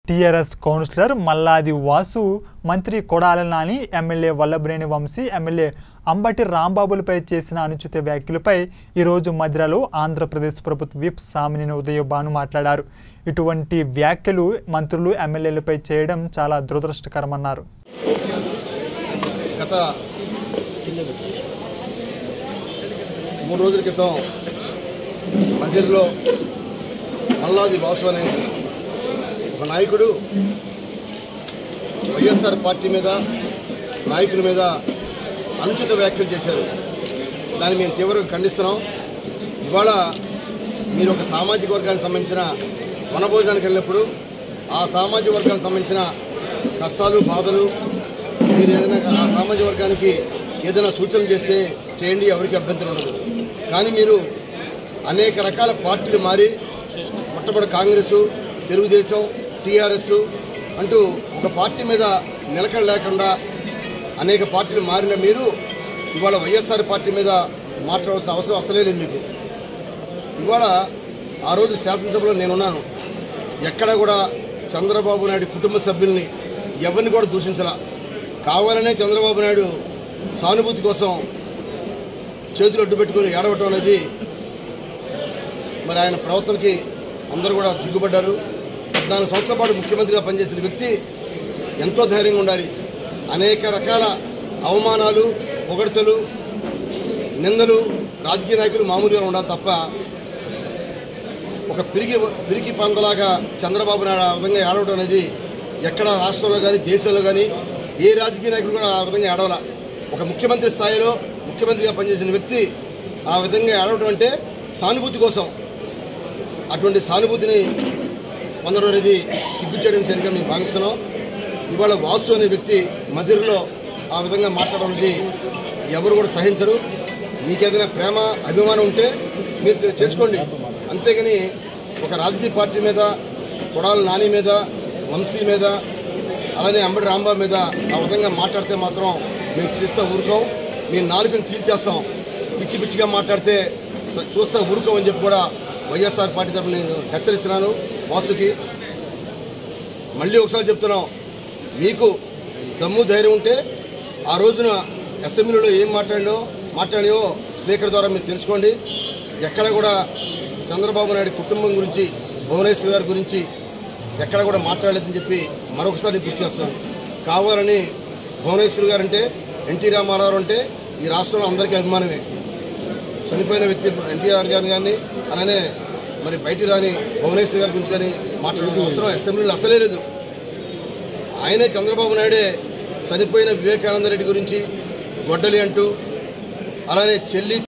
TRS councillor Malladi Vasu మంత్రి Kodali Nani MLA Vallabhaneni Vamsi MLA Ambati రాంబాబులపై చేసిన అనుచిత వ్యాఖ్యలపై ఈరోజు మధిరలో ఆంధ్రప్రదేశ్ ప్రభుత్వ విప్ సామినేని ఉదయభాను మాట్లాడారు ఇటువంటి వ్యాఖ్యలు మంత్రులు ఎమ్మెల్యేలపై చేయడం చాలా దురదృష్టకరమన్నారు గత మూడు రోజుల క్రితం మధ్యలో మల్లాది వాసు అనే ఒక నాయకుడు వైఎస్ఆర్ పార్టీ మీద నాయకుల మీద అనుచిత వ్యాఖ్యలు చేశారు దాన్ని మేము తీవ్రంగా ఖండిస్తున్నాం ఇవాళ మీరు ఒక సామాజిక వర్గానికి సంబంధించిన వనభోజనానికి వెళ్ళినప్పుడు ఆ సామాజిక వర్గానికి సంబంధించిన కష్టాలు బాధలు మీరు ఏదైనా ఆ సామాజిక వర్గానికి ఏదైనా సూచనలు చేస్తే చేయండి ఎవరికి అభ్యంతరం ఉండదు కానీ మీరు అనేక రకాల పార్టీలు మారి మొట్టమొదటి కాంగ్రెస్ తెలుగుదేశం టీఆర్ఎస్ అంటూ ఒక పార్టీ మీద నిలకడ లేకుండా అనేక పార్టీలు మారిన మీరు ఇవాళ వైఎస్ఆర్ పార్టీ మీద మాట్లాడాల్సిన అవసరం అసలే లేదు మీకు ఇవాళ ఆ రోజు శాసనసభలో నేనున్నాను ఎక్కడ కూడా చంద్రబాబు నాయుడు కుటుంబ సభ్యుల్ని ఎవరిని కూడా దూషించలా కావాలనే చంద్రబాబు నాయుడు సానుభూతి కోసం చేతులు అడ్డు పెట్టుకుని ఏడవటం అనేది మరి ఆయన ప్రవర్తనకి అందరూ కూడా సిగ్గుపడ్డారు పద్నాలుగు సంవత్సరాల పాటు ముఖ్యమంత్రిగా పనిచేసిన వ్యక్తి ఎంతో ధైర్యంగా ఉండాలి అనేక రకాల అవమానాలు పొగడ్తలు నిందలు రాజకీయ నాయకులు మామూలుగా ఉండాలి తప్ప ఒక పిరిగి పిరికి పందలాగా చంద్రబాబు నాయుడు ఆ విధంగా ఏడవడం అనేది ఎక్కడ రాష్ట్రంలో కానీ దేశంలో కానీ ఏ రాజకీయ నాయకులు కూడా ఆ విధంగా ఏడవల ఒక ముఖ్యమంత్రి స్థాయిలో ముఖ్యమంత్రిగా పనిచేసిన వ్యక్తి ఆ విధంగా ఏడవడం అంటే సానుభూతి కోసం అటువంటి సానుభూతిని పొందడం అనేది సిగ్గు చేయడం సరిగా మేము భావిస్తున్నాం ఇవాళ వాసు అనే వ్యక్తి మదిరిలో ఆ విధంగా మాట్లాడడం అనేది ఎవరు కూడా సహించరు మీకేదైనా ప్రేమ అభిమానం ఉంటే మీరు చేసుకోండి అంతేగాని ఒక రాజకీయ పార్టీ మీద కొడాల నాని మీద వంశీ మీద అలానే అంబడి రాంబాబు మీద ఆ విధంగా మాట్లాడితే మాత్రం మేము చూస్తూ ఊరుకోం మీ నాలుగుని తీర్చేస్తాం పిచ్చి పిచ్చిగా మాట్లాడితే స- చూస్తా ఊరుకోమని చెప్పి కూడా వైఎస్ఆర్ పార్టీ తరఫున నేను హెచ్చరిస్తున్నాను వాసుకి మళ్ళీ ఒకసారి చెప్తున్నాం మీకు దమ్ము ధైర్యం ఉంటే ఆ రోజున అసెంబ్లీలో ఏం మాట్లాడినో మాట్లాడినో స్పీకర్ ద్వారా మీరు తెలుసుకోండి ఎక్కడ కూడా చంద్రబాబు నాయుడు కుటుంబం గురించి భువనేశ్వర్ గారి గురించి ఎక్కడ కూడా మాట్లాడలేదని చెప్పి మరొకసారి గుర్తు చేస్తున్నాను కావాలని భువనేశ్వర్ గారు అంటే ఎన్టీ రామారావు అంటే ఈ రాష్ట్రంలో అందరికీ అభిమానమే చనిపోయిన వ్యక్తి ఎన్టీఆర్ గారిని కానీ అలానే మరి బయటికి రాని భువనేశ్వర్ గారి గురించి కానీ మాట్లాడాల్సిన అవసరం అసెంబ్లీలో అసలే లేదు ఆయనే చంద్రబాబు నాయుడే చనిపోయిన వివేకానంద రెడ్డి గురించి గొడ్డలి అంటూ అలానే చెల్లి